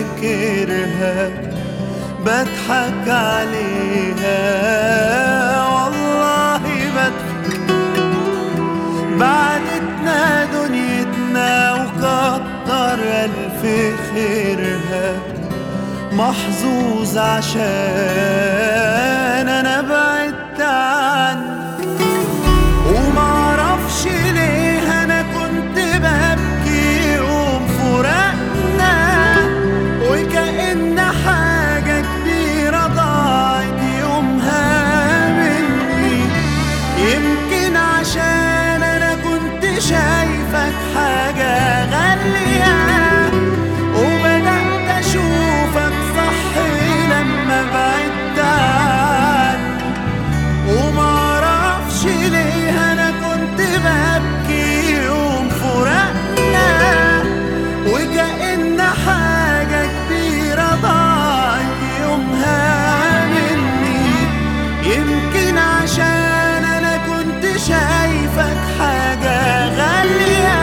بفتكرها بضحك عليها والله بضحك بعدتنا دنيتنا وكتر ألف خيرها محظوظ عشان أنا بعدت عنك ومعرفش ليه أنا كنت ببكي يوم فراقنا وكأن حاجة كبيرة ضاعت يومها مني يمكن عشان أنا كنت شايفك حاجة غالية وبدأت أشوفك صح لما بعدت عني ومعرفش ليه أنا كنت ببكي يوم فراقنا وكأن حاجة كبيرة ضاعت يومها مني يمكن عشان أنا كنت شايفك حاجة غالية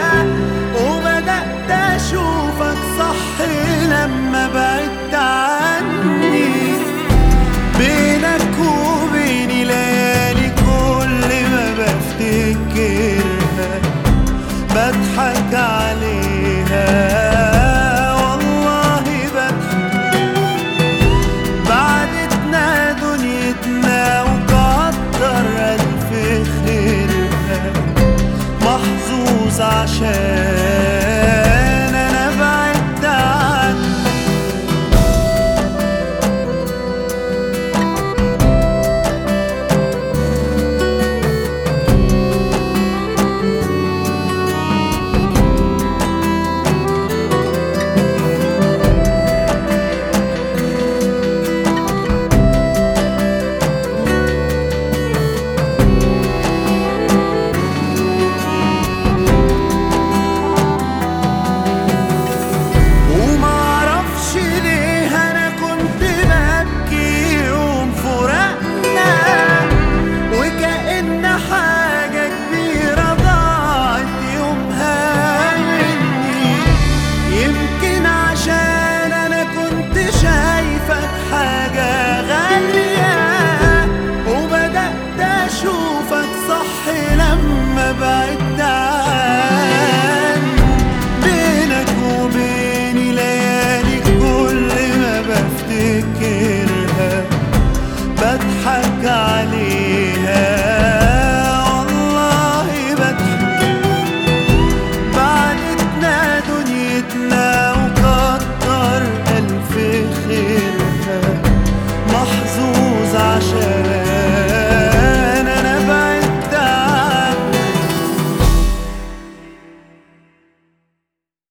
وبدأت أشوفك صح لما بعدت عني بينك وبيني ليالي كل ما بفتكرها بضحك عليها والله بضحك بعدتنا دنيتنا وكتر ألف خيرها محظوظ عشان